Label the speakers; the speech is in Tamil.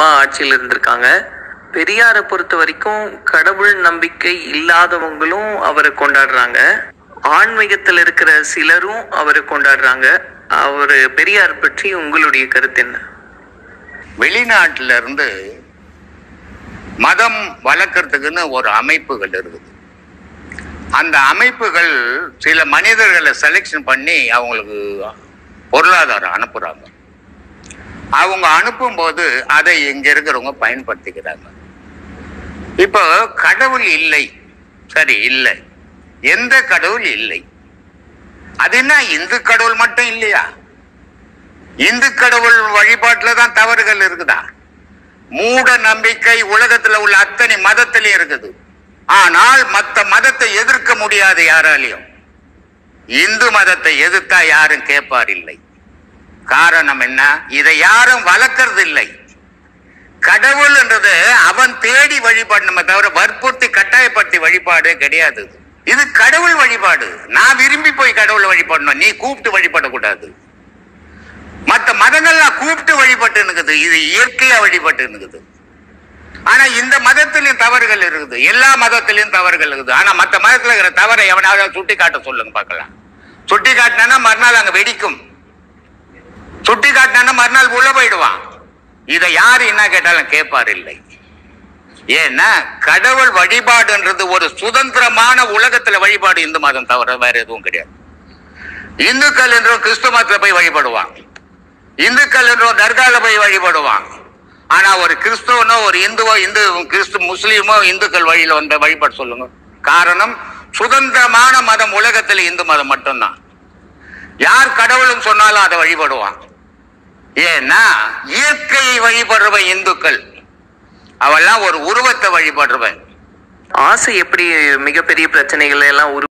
Speaker 1: அம்மா ஆட்சியில் இருந்திருக்காங்க பெரியாரை பொறுத்த வரைக்கும் கடவுள் நம்பிக்கை இல்லாதவங்களும் அவரை கொண்டாடுறாங்க ஆன்மீகத்தில் இருக்கிற சிலரும் அவரை கொண்டாடுறாங்க அவர் பெரியார் பற்றி உங்களுடைய கருத்து என்ன
Speaker 2: வெளிநாட்டுல இருந்து மதம் வளர்க்கறதுக்குன்னு ஒரு அமைப்புகள் இருக்குது அந்த அமைப்புகள் சில மனிதர்களை செலெக்ஷன் பண்ணி அவங்களுக்கு பொருளாதாரம் அனுப்புறாங்க அவங்க அனுப்பும்போது அதை இங்க இருக்கிறவங்க பயன்படுத்திக்கிறாங்க இப்போ கடவுள் இல்லை சரி இல்லை எந்த கடவுள் இல்லை அது என்ன இந்து கடவுள் மட்டும் இல்லையா இந்து கடவுள் வழிபாட்டுல தான் தவறுகள் இருக்குதா மூட நம்பிக்கை உலகத்துல உள்ள அத்தனை மதத்திலையும் இருக்குது ஆனால் மத்த மதத்தை எதிர்க்க முடியாது யாராலையும் இந்து மதத்தை எதிர்த்தா யாரும் கேட்பார் இல்லை காரணம் என்ன இதை யாரும் வளர்க்கறது இல்லை கடவுள்ன்றது அவன் தேடி வழிபாடணுமே தவிர வற்புறுத்தி கட்டாயப்படுத்தி வழிபாடு கிடையாது இது. இது கடவுள் வழிபாடு நான் விரும்பி போய் கடவுளை வழிபடணும் நீ கூப்பிட்டு வழிபடக்கூடாது மத்த மதங்கள்லாம் கூப்பிட்டு வழிபட்டு இருக்குது இது இயற்கையா வழிபட்டு இருக்குது ஆனா இந்த மதத்திலையும் தவறுகள் இருக்குது எல்லா மதத்திலையும் தவறுகள் இருக்குது ஆனா மத்த மதத்துல இருக்கிற தவறை எவனாவது சுட்டி காட்ட சொல்லுங்க பார்க்கலாம் சுட்டி காட்டினா மறுநாள் அங்க வெடிக்கும் சுட்டி காட்டினா மறுநாள் உள்ள போயிடுவான் இதை யாரு என்ன கேட்டாலும் கேட்பார் இல்லை ஏன்னா கடவுள் வழிபாடுன்றது ஒரு சுதந்திரமான உலகத்துல வழிபாடு இந்து மதம் தவிர வேற எதுவும் கிடையாது இந்துக்கள் என்றும் கிறிஸ்துவ மதத்துல போய் வழிபடுவான் இந்துக்கள் என்றும் தர்கால போய் வழிபடுவான் ஆனா ஒரு கிறிஸ்துவனோ ஒரு இந்துவோ இந்து கிறிஸ்து முஸ்லீமோ இந்துக்கள் வழியில வந்த வழிபாடு சொல்லுங்க காரணம் சுதந்திரமான மதம் உலகத்துல இந்து மதம் மட்டும்தான் யார் கடவுளும் சொன்னாலும் அதை வழிபடுவான் ஏன்னா இயற்கையை வழிபடுறவன் இந்துக்கள் அவெல்லாம் ஒரு உருவத்தை வழிபடுறவன்
Speaker 1: ஆசை எப்படி மிகப்பெரிய பிரச்சனைகளை எல்லாம் உரு